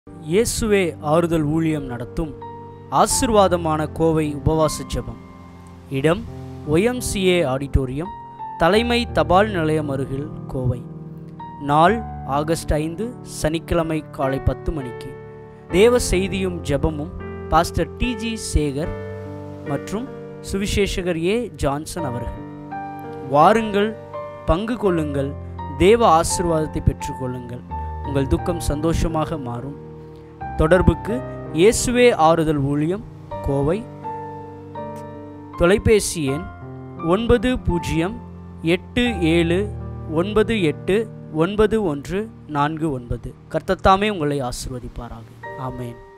இயேசுவே ஆறுதல் ஊழியம் நடத்தும் ஆசிர்வாதமான கோவை உபவாச ஜெபம் இடம் ஒய்எம்சிஏ ஆடிட்டோரியம் தலைமை தபால் நிலையம் அருகில் கோவை நாள் ஆகஸ்ட் ஐந்து சனிக்கிழமை காலை பத்து மணிக்கு தேவ செய்தியும் ஜெபமும் பாஸ்டர் டிஜி சேகர் மற்றும் சுவிசேஷகர் ஏ ஜான்சன் அவர்கள் வாருங்கள் பங்கு கொள்ளுங்கள் தேவ ஆசிர்வாதத்தை பெற்றுக்கொள்ளுங்கள் உங்கள் துக்கம் சந்தோஷமாக மாறும் தொடர்புக்கு இயேசுவே ஆறுதல் ஊழியம் கோவை தொலைபேசி எண் ஒன்பது பூஜ்ஜியம் எட்டு ஏழு ஒன்பது எட்டு ஒன்பது ஒன்று நான்கு ஒன்பது கர்த்தத்தாமே உங்களை ஆசிர்வதிப்பாராக ஆமேன்